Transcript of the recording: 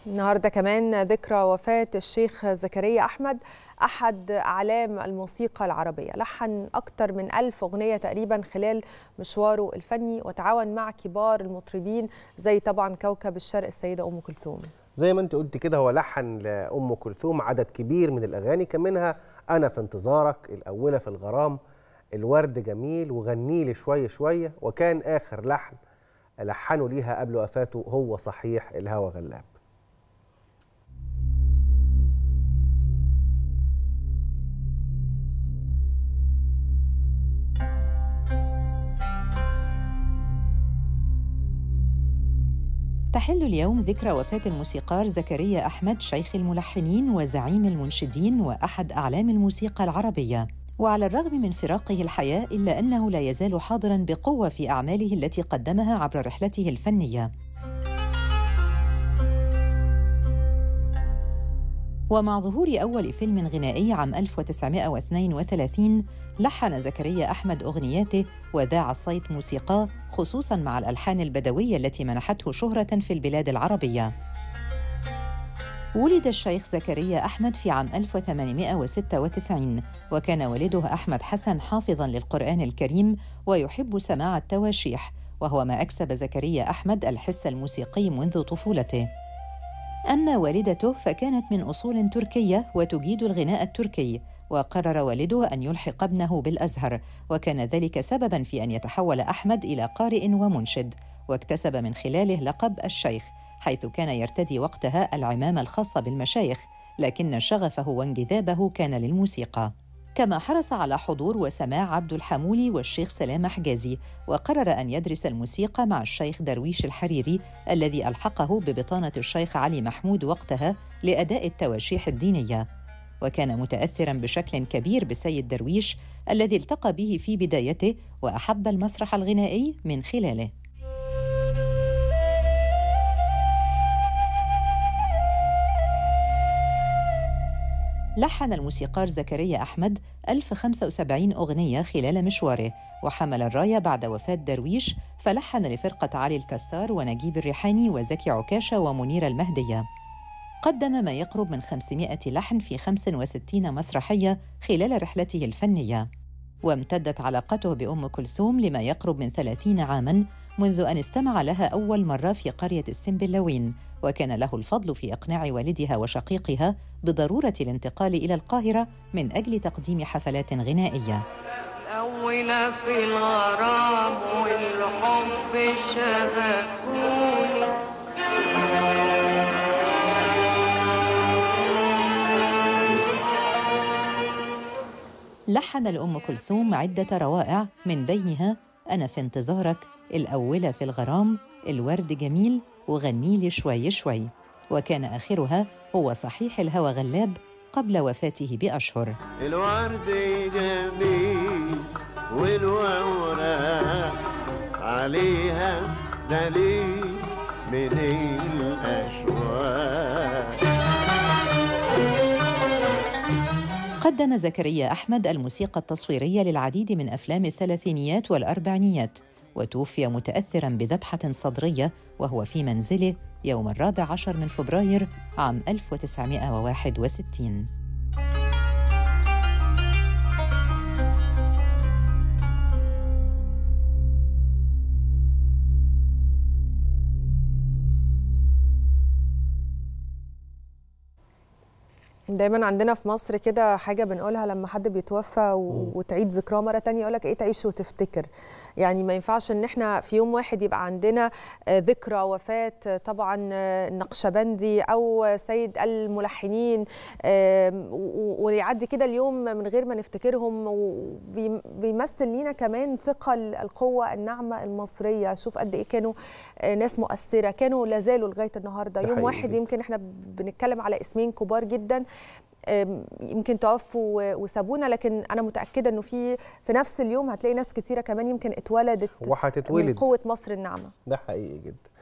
النهارده كمان ذكرى وفاة الشيخ زكريا أحمد أحد أعلام الموسيقى العربية لحن أكثر من ألف أغنية تقريبا خلال مشواره الفني وتعاون مع كبار المطربين زي طبعا كوكب الشرق السيدة أم كلثوم زي ما انت قلت كده هو لحن لأم كلثوم عدد كبير من الأغاني كان منها أنا في انتظارك الأولى في الغرام الورد جميل وغني لي شوية شوية وكان آخر لحن لحنه ليها قبل وفاته هو صحيح الهوى غلاب تحل اليوم ذكرى وفاة الموسيقار زكريا أحمد شيخ الملحنين وزعيم المنشدين وأحد أعلام الموسيقى العربية وعلى الرغم من فراقه الحياة إلا أنه لا يزال حاضراً بقوة في أعماله التي قدمها عبر رحلته الفنية ومع ظهور أول فيلم غنائي عام 1932 لحن زكريا أحمد أغنياته وذاع الصيت موسيقاه خصوصاً مع الألحان البدوية التي منحته شهرة في البلاد العربية ولد الشيخ زكريا أحمد في عام 1896 وكان والده أحمد حسن حافظاً للقرآن الكريم ويحب سماع التواشيح وهو ما أكسب زكريا أحمد الحس الموسيقي منذ طفولته أما والدته فكانت من أصول تركية وتجيد الغناء التركي وقرر والده أن يلحق ابنه بالأزهر وكان ذلك سبباً في أن يتحول أحمد إلى قارئ ومنشد واكتسب من خلاله لقب الشيخ حيث كان يرتدي وقتها العمامة الخاصة بالمشايخ لكن شغفه وانجذابه كان للموسيقى كما حرص على حضور وسماع عبد الحمولي والشيخ سلام حجازي وقرر أن يدرس الموسيقى مع الشيخ درويش الحريري الذي ألحقه ببطانة الشيخ علي محمود وقتها لأداء التواشيح الدينية وكان متأثراً بشكل كبير بسيد درويش الذي التقى به في بدايته وأحب المسرح الغنائي من خلاله لحن الموسيقار زكريا أحمد 1075 أغنية خلال مشواره وحمل الراية بعد وفاة درويش فلحن لفرقة علي الكسار ونجيب الريحاني وزكي عكاشة ومنير المهدية قدم ما يقرب من 500 لحن في 65 مسرحية خلال رحلته الفنية وامتدت علاقته بأم كلثوم لما يقرب من 30 عاماً منذ أن استمع لها أول مرة في قرية السنبلاوين وكان له الفضل في إقناع والدها وشقيقها بضرورة الانتقال إلى القاهرة من أجل تقديم حفلات غنائية الأولى في الغرام والحب شبكوني لحن لأم كلثوم عدة روائع من بينها أنا في انتظارك الأولى في الغرام الورد جميل وغني لي شوي شوي وكان آخرها هو صحيح الهوى غلاب قبل وفاته بأشهر الورد جميل والورق عليها دليل من الأشواق قدم زكريا أحمد الموسيقى التصويرية للعديد من أفلام الثلاثينيات والأربعينيات وتوفي متأثراً بذبحة صدرية وهو في منزله يوم الرابع عشر من فبراير عام 1961 دايما عندنا في مصر كده حاجه بنقولها لما حد بيتوفى و... وتعيد ذكراه مره تانية يقول لك ايه تعيش وتفتكر يعني ما ينفعش ان احنا في يوم واحد يبقى عندنا ذكرى وفاه طبعا النقشبندي او سيد الملحنين ويعدي كده اليوم من غير ما نفتكرهم وبيمثل لينا كمان ثقل القوه الناعمه المصريه شوف قد ايه كانوا ناس مؤثره كانوا لازالوا لغايه النهارده يوم واحد يمكن احنا بنتكلم على اسمين كبار جدا يمكن توفوا وسابونا لكن انا متاكده انه في في نفس اليوم هتلاقي ناس كتيره كمان يمكن اتولدت وهتتولد من قوه مصر الناعمه ده حقيقي جدا